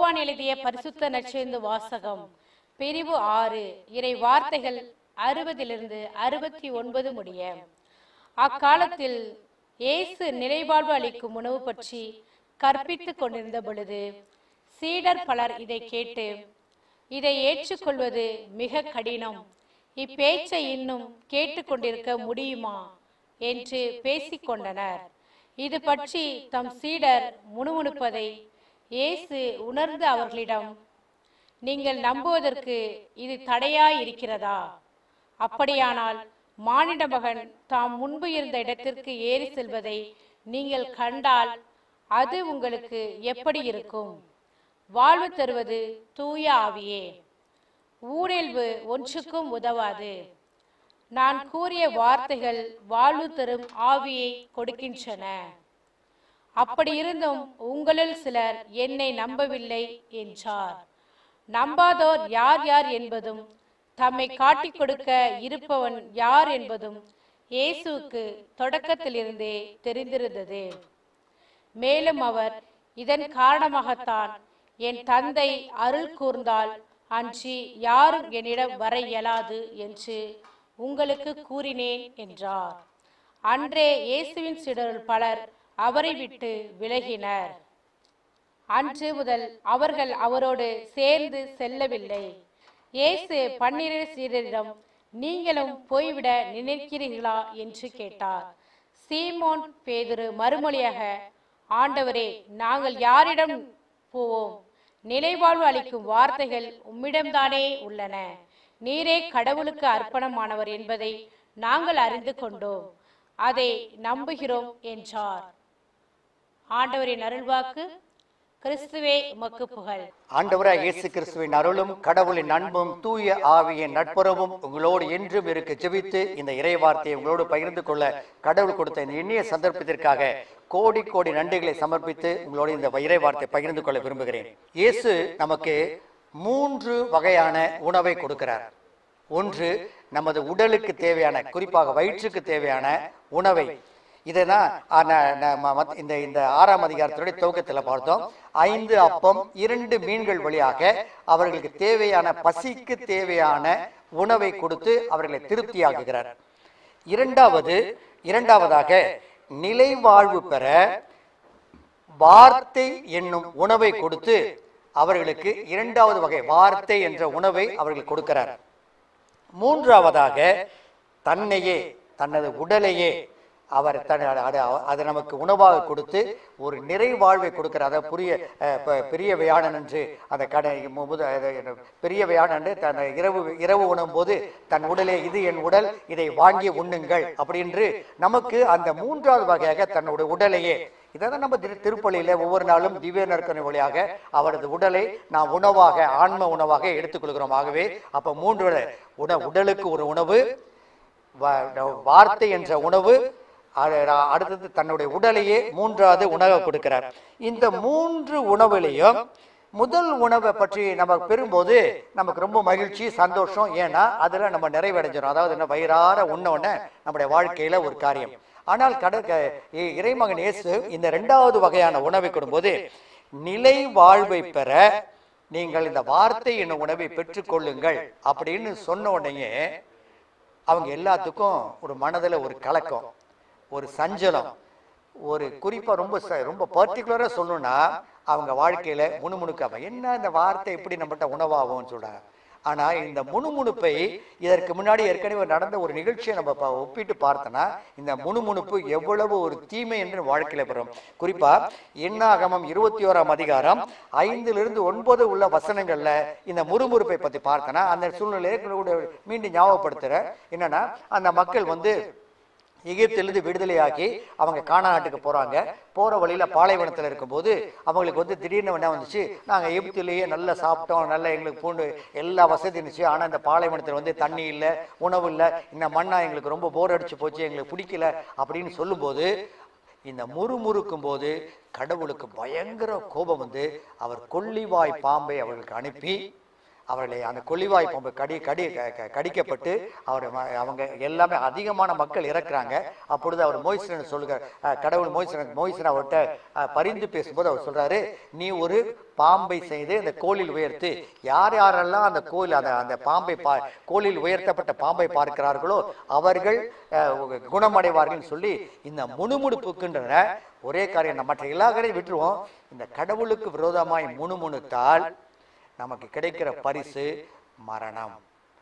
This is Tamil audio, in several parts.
யோவான் எழுதிய பரிசுத்த நற்செய்து வாசகம் பிரிவு ஆறு இறை வார்த்தைகள் அறுபதிலிருந்து அறுபத்தி ஒன்பது முடிய அக்காலத்தில் இயேசு நிலைவாழ்வு அளிக்கும் உணவு பற்றி கற்பித்துக் கொண்டிருந்த பொழுது சீடர் பலர் இதை கேட்டு இதை ஏற்றுக்கொள்வது மிக கடினம் இப்பேச்சை இன்னும் கேட்டுக்கொண்டிருக்க முடியுமா என்று பேசிக்கொண்டனர் இது பற்றி தம் சீடர் முணுமுணுப்பதை இயேசு உணர்ந்து அவர்களிடம் நீங்கள் நம்புவதற்கு இது தடையாய் இருக்கிறதா அப்படியானால் மானிட மகன் தாம் முன்பு இருந்த இடத்திற்கு ஏறி செல்வதை நீங்கள் கண்டால் அது உங்களுக்கு எப்படி இருக்கும் வாழ்வு தருவது தூய ஆவியே ஊழல்வு ஒன்றுக்கும் உதவாது நான் கூறிய வார்த்தைகள் வாழ்வு தரும் ஆவியை கொடுக்கின்றன அப்படி இருந்தும் உங்களில் சிலர் என்னை நம்பவில்லை என்றார் நம்பாதோர் யார் யார் என்பதும் தம்மை காட்டிக் கொடுக்க இருப்பவன் யார் என்பதும் இயேசுவுக்கு தொடக்கத்திலிருந்தே தெரிந்திருந்தது மேலும் அவர் இதன் காரணமாகத்தான் என் தந்தை அருள் கூர்ந்தால் அன்றி யாரும் என்னிடம் வர இயலாது என்று உங்களுக்கு கூறினேன் என்றார் அன்றே இயேசுவின் சிடருள் பலர் அவரை விட்டு விலகினர் அன்று முதல் அவர்கள் அவரோடு சேர்ந்து செல்லவில்லை இயேசு பன்னிரு சீடரிடம் நீங்களும் போய்விட நினைக்கிறீர்களா என்று கேட்டார் சீமோன் பேதுரு மறுமொழியாக ஆண்டவரே நாங்கள் யாரிடம் போவோம் நிலைவாழ்வு அளிக்கும் வார்த்தைகள் உம்மிடம்தானே உள்ளன நீரே கடவுளுக்கு அர்ப்பணமானவர் என்பதை நாங்கள் அறிந்து கொண்டோம் அதை நம்புகிறோம் என்றார் ஆண்டவரின் அருள்வாக்கு கிறிஸ்துவே உமக்கு புகழ் ஆண்டவராய் இயேசு கிறிஸ்துவின் அருளும் கடவுளின் அன்பும் தூய ஆவியின் நட்புறவும் உங்களோடு என்றும் இருக்க ஜெபித்து இந்த இறை வார்த்தையை உங்களோடு பகிர்ந்து கொள்ள கடவுள் கொடுத்த இந்த இனிய சந்தர்ப்பத்திற்காக கோடி கோடி நன்றிகளை சமர்ப்பித்து உங்களோடு இந்த இறை வார்த்தையை பகிர்ந்து கொள்ள விரும்புகிறேன் இயேசு நமக்கு மூன்று வகையான உணவை கொடுக்கிறார் ஒன்று நமது உடலுக்கு தேவையான குறிப்பாக வயிற்றுக்கு தேவையான உணவை இதை தான் ஆ, ந- ந- ம- மத்- இந்த இந்த ஆறாம் அதிகாரத்தினுடைய துவக்கத்தில் பார்த்தோம் ஐந்து அப்பம் இரண்டு மீன்கள் வழியாக அவர்களுக்கு தேவையான பசிக்கு தேவையான உணவை கொடுத்து அவர்களை திருப்தியாக்குகிறார் இரண்டாவது இரண்டாவதாக நிலை வாழ்வு பெற வார்த்தை என்னும் உணவை கொடுத்து அவர்களுக்கு இரண்டாவது வகை வார்த்தை என்ற உணவை அவர்கள் கொடுக்கிறார் மூன்றாவதாக தன்னையே தனது உடலையே அவர் தன் அத- அத- அதை நமக்கு உணவாக கொடுத்து ஒரு நிறை வாழ்வை கொடுக்கிறார் அதை புரிய அஹ், ப- பெரிய வியாழன் என்று அந்த கடை மு- முத- அது என்ன, பெரிய வியாழன் என்று தன் இரவு இரவு உண்ணும் போது தன் உடலே இது என் உடல் இதை வாங்கி உண்ணுங்கள் அப்படின்று நமக்கு அந்த மூன்றாவது வகையாக தன்னுடைய உடலையே இதான் நம்ம திரு திருப்பலியில ஒவ்வொரு நாளும் திவ்ய நற்கனை வழியாக அவரது உடலை நாம் உணவாக ஆன்ம உணவாக எடுத்துக்கொள்கிறோம் ஆகவே அப்ப மூன்று உண- உண உடலுக்கு ஒரு உணவு வா- வார்த்தை என்ற உணவு அ- அடுத்தது தன்னுடைய உடலையே மூன்றாவது உணவை கொடுக்கிறார் இந்த மூன்று உணவுலையும் முதல் உணவை பற்றி நம்ம பெறும்போது நமக்கு ரொம்ப மகிழ்ச்சி சந்தோஷம் ஏன்னா அதுல நம்ம நிறைவடைஞ்சிடும் அதாவது என்ன வயிறார உண்ண நம்முடைய வாழ்க்கையில ஒரு காரியம் ஆனால் கட க- இ- இறைமகன் இயேசு இந்த இரண்டாவது வகையான உணவை கொடுக்கும்போது நிலை வாழ்வை பெற நீங்கள் இந்த வார்த்தை என்னும் உணவை பெற்றுக்கொள்ளுங்கள் அப்படின்னு சொன்ன உடனே அவங்க எல்லாத்துக்கும் ஒரு மனதில் ஒரு கலக்கம் ஒரு சஞ்சலம் ஒரு குறிப்பா ரொம்ப ச- ரொம்ப பர்டிகுலரா சொல்லணும்னா அவங்க வாழ்க்கையில முணுமுணுக்காம என்ன இந்த வார்த்தை எப்படி நம்மகிட்ட உணவாகும்னு சொல்றாங்க ஆனா இந்த முணுமுணுப்பை இதற்கு முன்னாடி ஏற்கனவே நடந்த ஒரு நிகழ்ச்சியை நம்ம ப- ஒப்பிட்டு பார்த்தோம்னா இந்த முணுமுணுப்பு எவ்வளவு ஒரு தீமை என்று வாழ்க்கையில பெறும் குறிப்பா எண்ணாகமம் இருபத்தி ஓராம் அதிகாரம் ஐந்திலிருந்து ஒன்பது உள்ள வசனங்கள்ல இந்த முறுமுறுப்பை பத்தி பார்த்தோன்னா அந்த சூழ்நிலையை கூட மீண்டும் ஞாபகப்படுத்துற என்னன்னா அந்த மக்கள் வந்து எகிப்திலிருந்து விடுதலையாகி அவங்க கானா நாட்டுக்கு போறாங்க போற வழியில பாலைவனத்துல இருக்கும்போது அவங்களுக்கு வந்து திடீர்னு என்ன வந்துச்சு நாங்க எகிப்திலேயே நல்லா சாப்பிட்டோம் நல்லா எங்களுக்கு பூண்டு எல்லா வசதி இருந்துச்சு ஆனா இந்த பாலைவனத்துல வந்து தண்ணி இல்ல உணவு இல்ல இந்த மண்ணா எங்களுக்கு ரொம்ப போர் அடிச்சு போச்சு எங்களுக்கு பிடிக்கல அப்படின்னு சொல்லும்போது இந்த முறுமுறுக்கும் போது கடவுளுக்கு பயங்கர கோபம் வந்து அவர் கொள்ளிவாய் பாம்பை அவர்களுக்கு அனுப்பி அவர்களை அந்த கொள்ளிவாய் பாம்பு கடி கடி க- க- கடிக்கப்பட்டு அவர் அவங்க எல்லாமே அதிகமான மக்கள் இறக்குறாங்க அப்பொழுது அவர் மோய்சன் சொல்லுக அஹ், கடவுள் மோய்சன் மோய்சன் அவர்கிட்ட அஹ், பரிந்து பேசும்போது அவர் சொல்றாரு நீ ஒரு பாம்பை செய்து அந்த கோலில் உயர்த்து யார் யாரெல்லாம் அந்த கோயில் அந்த அந்த பாம்பை பா கோலில் உயர்த்தப்பட்ட பாம்பை பார்க்கிறார்களோ அவர்கள் அஹ், குணமடைவார்கள் சொல்லி இந்த முணுமுணுப்புக்குன்ற ஒரே காரியம் நம்ம மற்ற எல்லா கடையும் விட்டுருவோம் இந்த கடவுளுக்கு விரோதமாய் முணுமுணுத்தால் நமக்கு கிடைக்கிற பரிசு மரணம்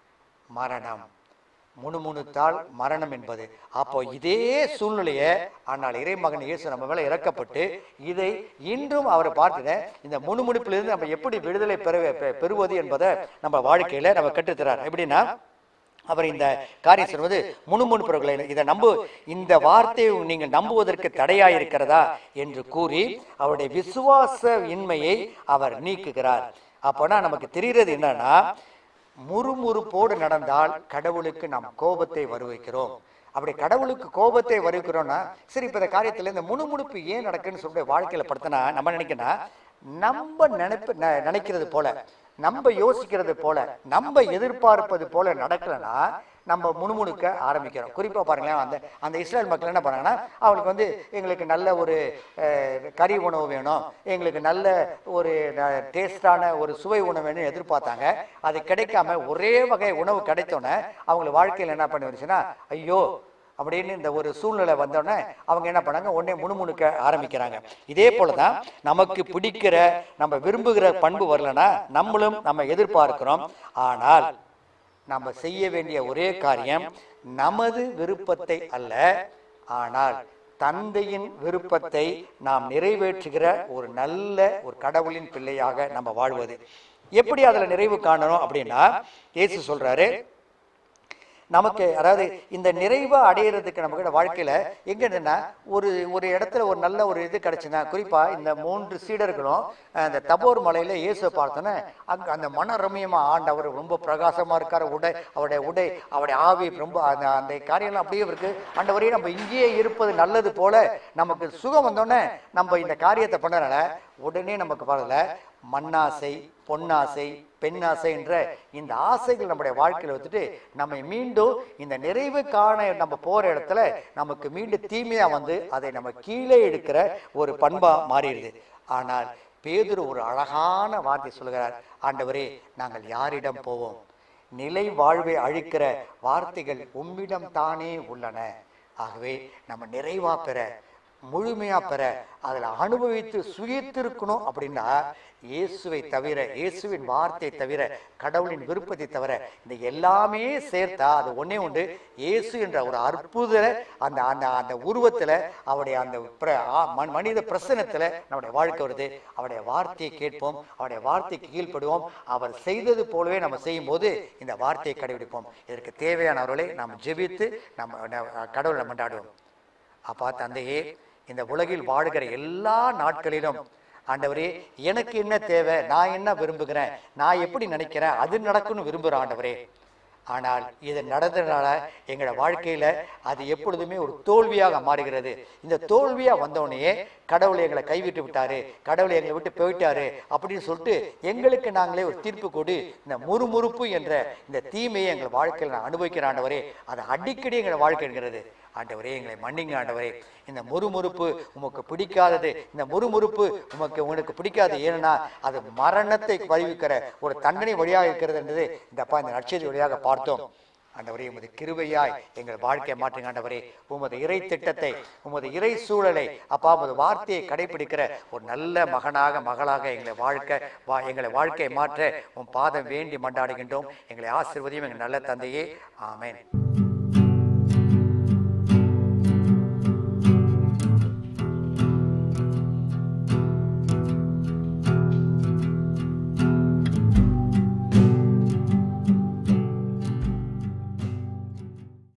மரணம் முணுமுணுத்தால் மரணம் என்பது அப்போ இதே சூழ்நிலையை ஆனால் இறைமகன் இயேசு நம்ம மேல இறக்கப்பட்டு இதை இன்றும் அவரை பார்த்துட இந்த முணுமுணுப்பிலிருந்து நம்ம எப்படி விடுதலை பெற பெ- பெறுவது என்பதை நம்ம வாழ்க்கையில நம்ம கற்றுத்தரார் எப்படின்னா அவர் இந்த காரியம் சொல்வது முணுமுணுப்புறவர்களை இதை நம்பு இந்த வார்த்தையை நீங்கள் நம்புவதற்கு தடையா இருக்கிறதா என்று கூறி அவருடைய விசுவாச இன்மையை அவர் நீக்குகிறார் அப்போனா நமக்கு தெரிகிறது என்னன்னா முறுமுறுப்போடு நடந்தால் கடவுளுக்கு நாம் கோபத்தை வருவிக்கிறோம் அப்படி கடவுளுக்கு கோபத்தை வருவிக்கிறோம்னா சரி இப்ப இந்த காரியத்துல இந்த முணுமுணுப்பு ஏன் நடக்குன்னு சொல்லிட்டு வாழ்க்கையில படுத்தினா நம்ம நினைக்கணும் நம்ம நினைப்பு ந- நினைக்கிறது போல நம்ம யோசிக்கிறது போல நம்ம எதிர்பார்ப்பது போல நடக்கலைன்னா நம்ம முணுமுணுக்க ஆரம்பிக்கிறோம் குறிப்பா பாருங்களேன் அந்த அந்த இஸ்ரேல் மக்கள் என்ன பண்ணாங்கன்னா அவங்களுக்கு வந்து எங்களுக்கு நல்ல ஒரு அஹ், கறி உணவு வேணும் எங்களுக்கு நல்ல ஒரு டேஸ்டான ஒரு சுவை உணவு வேணும்னு எதிர்பார்த்தாங்க அது கிடைக்காம ஒரே வகை உணவு கிடைத்தோன்னே அவங்க வாழ்க்கையில் என்ன பண்ணி வந்துச்சுன்னா ஐயோ அப்படின்னு இந்த ஒரு சூழ்நிலை வந்தோடனே அவங்க என்ன பண்ணாங்க உடனே முணுமுணுக்க ஆரம்பிக்கிறாங்க இதே போலதான் நமக்கு பிடிக்கிற நம்ம விரும்புகிற பண்பு வரலன்னா நம்மளும் நம்ம எதிர்பார்க்கிறோம் ஆனால் நம்ம செய்ய வேண்டிய ஒரே காரியம் நமது விருப்பத்தை அல்ல ஆனால் தந்தையின் விருப்பத்தை நாம் நிறைவேற்றுகிற ஒரு நல்ல ஒரு கடவுளின் பிள்ளையாக நம்ம வாழ்வது எப்படி அதுல நிறைவு காணணும் அப்படின்னா இயேசு சொல்றாரு நமக்கு அதாவது இந்த நிறைவை அடையிறதுக்கு நம்ம வாழ்க்கையில எங்க என்னன்னா ஒரு ஒரு இடத்துல ஒரு நல்ல ஒரு இது கிடைச்சுன்னா குறிப்பா இந்த மூன்று சீடர்களும் அஹ், அந்த தபோர் மலையில இயேசுவை பார்த்தோன்னே அங்க அந்த மன ரம்மியமா ஆண்டவர் ரொம்ப பிரகாசமா இருக்காரு உடை அவருடைய உடை அவருடைய ஆவி ரொம்ப அந்த அந்த காரியம்லாம் அப்படியே இருக்கு ஆண்டவரே நம்ம இங்கேயே இருப்பது நல்லது போல நமக்கு சுகம் வந்தோடனே நம்ம இந்த காரியத்தை பண்ணனால உடனே நமக்கு பரவாயில்ல மண்ணாசை பொன்னாசை பெண்ணாசை என்ற இந்த ஆசைகள் நம்முடைய வாழ்க்கையில வச்சுட்டு நம்மை மீண்டும் இந்த நிறைவு காண நம்ம போற இடத்துல நமக்கு மீண்டும் தீமையா வந்து அதை நம்ம கீழே எடுக்கிற ஒரு பண்பா மாறிடுது ஆனால் பேதுரு ஒரு அழகான வார்த்தை சொல்கிறார் ஆண்டவரே நாங்கள் யாரிடம் போவோம் நிலை வாழ்வை அழிக்கிற வார்த்தைகள் உம்மிடம் தானே உள்ளன ஆகவே நம்ம நிறைவா பெற முழுமையா பெற அதுல அனுபவித்து சுயித்திருக்கணும் அப்படின்னா இயேசுவை தவிர இயேசுவின் வார்த்தை தவிர கடவுளின் விருப்பத்தை தவிர இந்த எல்லாமே சேர்த்தா அது ஒண்ணே உண்டு இயேசு என்ற ஒரு அற்புத அந்த அந்த அந்த உருவத்துல அவருடைய அந்த பிர- ஆ- ம- மனித பிரசனத்துல நம்முடைய வாழ்க்கை வருது அவருடைய வார்த்தையை கேட்போம் அவருடைய வார்த்தைக்கு கீழ்ப்படுவோம் அவர் செய்தது போலவே நம்ம செய்யும் போது இந்த வார்த்தையை கடைபிடிப்போம் இதற்கு தேவையானவர்களை நாம் ஜெபித்து நம்ம ந- கடவுளை மன்றாடுவோம் அப்பா தந்தையே இந்த உலகில் வாழுகிற எல்லா நாட்களிலும் ஆண்டவரே எனக்கு என்ன தேவை நான் என்ன விரும்புகிறேன் நான் எப்படி நினைக்கிறேன் அது நடக்கும்னு விரும்புகிற ஆண்டவரே ஆனால் இது நடந்ததுனால எங்களோட வாழ்க்கையில அது எப்பொழுதுமே ஒரு தோல்வியாக மாறுகிறது இந்த தோல்வியா வந்தோடனே கடவுளை எங்களை கைவிட்டு விட்டாரு கடவுளை எங்களை விட்டு போயிட்டாரு அப்படின்னு சொல்லிட்டு எங்களுக்கு நாங்களே ஒரு தீர்ப்பு கொடு இந்த முறுமுறுப்பு என்ற இந்த தீமையை எங்கள் வாழ்க்கையில் நான் அனுபவிக்கிற ஆண்டவரே அது அடிக்கடி எங்களை வாழ்க்கை இருக்கிறது ஆண்டவரே எங்களை மன்னிங்க ஆண்டவரே இந்த முறுமுறுப்பு உமக்கு பிடிக்காதது இந்த முறுமுறுப்பு உமக்கு உனக்கு பிடிக்காது ஏன்னா அது மரணத்தை வழிவிக்கிற ஒரு தண்டனை வழியாக இருக்கிறது என்றது இந்த அப்பா இந்த நட்சத்திர வழியாக பார்த்தோம் ஆண்டவரே உமது கிருபையாய் எங்கள் வாழ்க்கையை மாற்றுங்க ஆண்டவரே உமது இறை திட்டத்தை உமது இறை சூழலை அப்பா உமது வார்த்தையை கடைபிடிக்கிற ஒரு நல்ல மகனாக மகளாக எங்களை வாழ்க்கை வா எங்களை வாழ்க்கையை மாற்ற உன் பாதம் வேண்டி மண்டாடுகின்றோம் எங்களை ஆசிர்வதியும் எங்கள் நல்ல தந்தையே ஆமென்